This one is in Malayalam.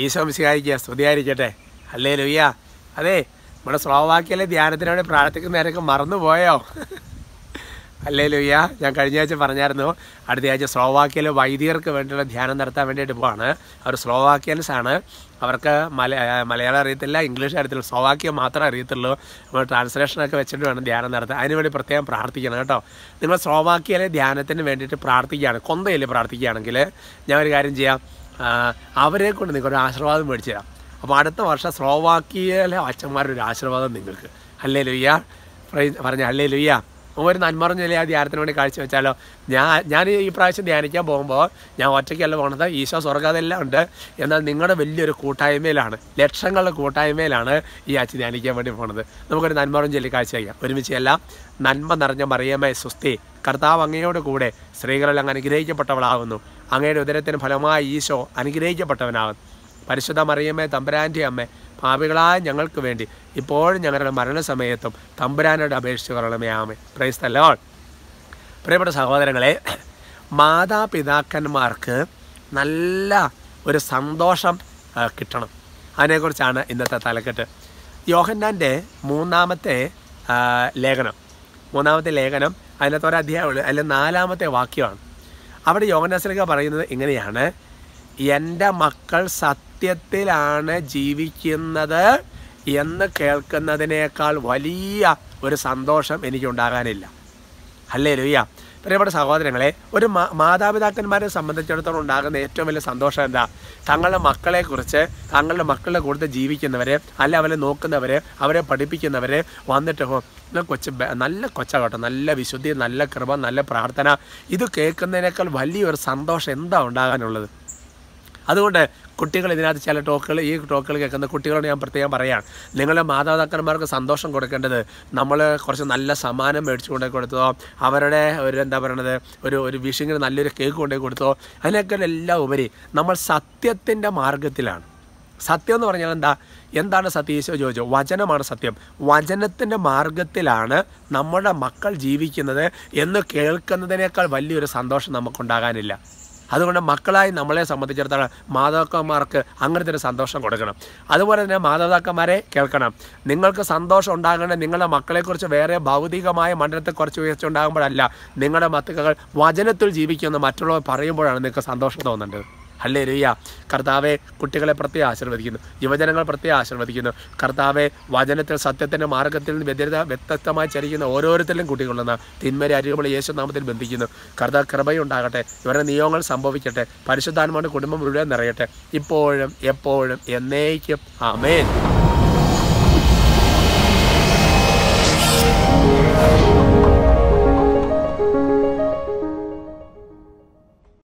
ഈശോ മിശിഹായിക്കുക സ്തുതിയായിരിക്കട്ടെ അല്ലേ ലുയ്യ അതെ നമ്മുടെ സ്ലോവാക്യയിലെ ധ്യാനത്തിന് വേണ്ടി പ്രാർത്ഥിക്കുന്ന നേരൊക്കെ മറന്നുപോയോ അല്ലേ ലുയ്യ ഞാൻ കഴിഞ്ഞ ആഴ്ച പറഞ്ഞായിരുന്നു അടുത്ത ആഴ്ച സ്ലോവാക്യയിലെ വൈദികർക്ക് വേണ്ടിയുള്ള ധ്യാനം നടത്താൻ വേണ്ടിയിട്ട് പോവാണ് അവർ സ്ലോവാക്യൻസ് ആണ് അവർക്ക് മല മലയാളം അറിയത്തില്ല ഇംഗ്ലീഷ് അറിയത്തില്ല സ്ലോവാക്യ മാത്രമേ അറിയത്തുള്ളൂ നമ്മൾ ട്രാൻസ്ലേഷനൊക്കെ വെച്ചിട്ട് വേണം ധ്യാനം നടത്താൻ അതിനുവേണ്ടി പ്രത്യേകം പ്രാർത്ഥിക്കണം കേട്ടോ നിങ്ങൾ സ്ലോവാക്യയിലെ ധ്യാനത്തിന് വേണ്ടിയിട്ട് പ്രാർത്ഥിക്കുകയാണ് കൊന്തയിൽ പ്രാർത്ഥിക്കുകയാണെങ്കിൽ ഞാൻ ഒരു കാര്യം ചെയ്യാം ആ, അവരെ കൊണ്ട് നിങ്ങൾക്ക് ഒരു ആശീർവാദം മേടിച്ചു തരാം അപ്പോൾ അടുത്ത വർഷം സ്ലോവാക്കിയയിലെ അച്ഛന്മാരുടെ ഒരു ആശീർവാദം നിങ്ങൾക്ക് അല്ലേ ലുയ്യ പറഞ്ഞ അല്ലേ ലുയ്യ ഒരു നന്മറിഞ്ഞ നില ആ ധ്യാനത്തിന് വേണ്ടി കാഴ്ചവെച്ചാലോ ഞാൻ ഞാൻ ഈ പ്രാവശ്യം ധ്യാനിക്കാൻ പോകുമ്പോൾ ഞാൻ ഒറ്റയ്ക്കല്ല പോണത് ഈശോ സ്വർഗ്ഗതെല്ലാം ഉണ്ട് എന്നാൽ നിങ്ങളുടെ വലിയൊരു കൂട്ടായ്മയിലാണ് ലക്ഷങ്ങളുടെ കൂട്ടായ്മയിലാണ് ഈ ആഴ്ച ധ്യാനിക്കാൻ വേണ്ടി പോണത് നമുക്കൊരു നന്മറിഞ്ഞ ചൊല്ലി കാഴ്ച വയ്ക്കാം ഒരുമിച്ച് എല്ലാം നന്മ നിറഞ്ഞ മറിയമേ സുസ്തി കർത്താവ് അങ്ങയോട് കൂടെ സ്ത്രീകളെല്ലാം അനുഗ്രഹിക്കപ്പെട്ടവളാകുന്നു അങ്ങയുടെ ഉദരത്തിന് ഫലമായി ഈശോ അനുഗ്രഹിക്കപ്പെട്ടവനാകുന്നു പരിശുദ്ധ മറിയമ്മേ തമ്പുരാൻ്റെ അമ്മേ പാപികളായ ഞങ്ങൾക്ക് വേണ്ടി ഇപ്പോഴും ഞങ്ങളുടെ മരണസമയത്തും തമ്പുരാനോട് അപേക്ഷിച്ച് കൊള്ളണമേ ആമേ പ്രൈസ് തല്ലോൾ പ്രിയപ്പെട്ട സഹോദരങ്ങളെ മാതാപിതാക്കന്മാർക്ക് നല്ല ഒരു സന്തോഷം ആ, കിട്ടണം അതിനെക്കുറിച്ചാണ് ഇന്നത്തെ തലക്കെട്ട് യോഹന്നാൻ്റെ മൂന്നാമത്തെ ആ, ലേഖനം മൂന്നാമത്തെ ലേഖനം അതിനകത്ത് ഒരു അധ്യായമുള്ളൂ അതിൽ നാലാമത്തെ വാക്യമാണ് അവിടെ യോഹന്നാസിലേക്ക് പറയുന്നത് ഇങ്ങനെയാണ് എൻ്റെ മക്കൾ സത്യത്തിലാണ് ജീവിക്കുന്നത് എന്ന് കേൾക്കുന്നതിനേക്കാൾ വലിയ ഒരു സന്തോഷം എനിക്കുണ്ടാകാനില്ല അല്ലേ ലുയ്യ പ്രിയപ്പെട്ട സഹോദരങ്ങളെ ഒരു മാ മാതാപിതാക്കന്മാരെ സംബന്ധിച്ചിടത്തോളം ഉണ്ടാകുന്ന ഏറ്റവും വലിയ സന്തോഷം എന്താ തങ്ങളുടെ മക്കളെക്കുറിച്ച് തങ്ങളുടെ മക്കളുടെ കൂടുതൽ ജീവിക്കുന്നവരെ അല്ല അവരെ നോക്കുന്നവരെ അവരെ പഠിപ്പിക്കുന്നവരെ വന്നിട്ട് ഹോ നല്ല കൊച്ച് ബ- നല്ല കൊച്ച കേട്ടോ നല്ല വിശുദ്ധി നല്ല കൃപ നല്ല പ്രാർത്ഥന ഇത് കേൾക്കുന്നതിനേക്കാൾ വലിയൊരു സന്തോഷം എന്താ ഉണ്ടാകാനുള്ളത് അതുകൊണ്ട് കുട്ടികൾ ഇതിനകത്ത് ചില ടോക്കുകൾ ഈ ടോക്കുകൾ കേൾക്കുന്ന കുട്ടികളോട് ഞാൻ പ്രത്യേകം പറയാം നിങ്ങളുടെ മാതാപിതാക്കന്മാർക്ക് സന്തോഷം കൊടുക്കേണ്ടത് നമ്മൾ കുറച്ച് നല്ല സമ്മാനം മേടിച്ചു കൊണ്ടേ കൊടുത്തോ അവരുടെ ഒരു എന്താ പറയണത് ഒരു ഒരു വിഷിങ്ങിന് നല്ലൊരു കേക്ക് കൊണ്ടേ കൊടുത്തോ അതിനൊക്കെ എല്ലാം ഉപരി നമ്മൾ സത്യത്തിൻ്റെ മാർഗത്തിലാണ് സത്യം എന്ന് പറഞ്ഞാൽ എന്താ എന്താണ് സത്യം ഈശോ ചോദിച്ചു വചനമാണ് സത്യം വചനത്തിൻ്റെ മാർഗത്തിലാണ് നമ്മുടെ മക്കൾ ജീവിക്കുന്നത് എന്ന് കേൾക്കുന്നതിനേക്കാൾ വലിയൊരു സന്തോഷം നമുക്കുണ്ടാകാനില്ല അതുകൊണ്ട് മക്കളായി നമ്മളെ സംബന്ധിച്ചിടത്തോളം മാതാപിതാക്കന്മാർക്ക് അങ്ങനത്തെ ഒരു സന്തോഷം കൊടുക്കണം അതുപോലെ തന്നെ മാതാപിതാക്കന്മാരെ കേൾക്കണം നിങ്ങൾക്ക് സന്തോഷം ഉണ്ടാകേണ്ടത് നിങ്ങളുടെ മക്കളെക്കുറിച്ച് വേറെ ഭൗതികമായ മണ്ഡലത്തെക്കുറിച്ച് ഉയർച്ച ഉണ്ടാകുമ്പോഴല്ല നിങ്ങളുടെ മക്കൾ വചനത്തിൽ ജീവിക്കുന്ന മറ്റുള്ളവർ പറയുമ്പോഴാണ് നിങ്ങൾക്ക് സന്തോഷം തോന്നേണ്ടത് അല്ലേ രുയ്യ കർത്താവെ കുട്ടികളെ പ്രത്യേകം ആശീർവദിക്കുന്നു യുവജനങ്ങൾ പ്രത്യേകം ആശീർവദിക്കുന്നു കർത്താവെ വചനത്തിൽ സത്യത്തിൻ്റെ മാർഗത്തിൽ നിന്ന് വ്യത്യസ്ത വ്യത്യസ്തമായി ചരിക്കുന്ന ഓരോരുത്തരിലും കുട്ടികൊള്ളുന്ന തിന്മരെ അരികുമ്പോൾ യേശു നാമത്തിൽ ബന്ധിക്കുന്നു കർത്താവ് കൃപയുണ്ടാകട്ടെ ഇവരുടെ നിയമങ്ങൾ സംഭവിക്കട്ടെ പരിശുദ്ധാത്മാവിൻ്റെ കുടുംബം മുഴുവൻ നിറയട്ടെ ഇപ്പോഴും എപ്പോഴും എന്നേക്കും ആമേൻ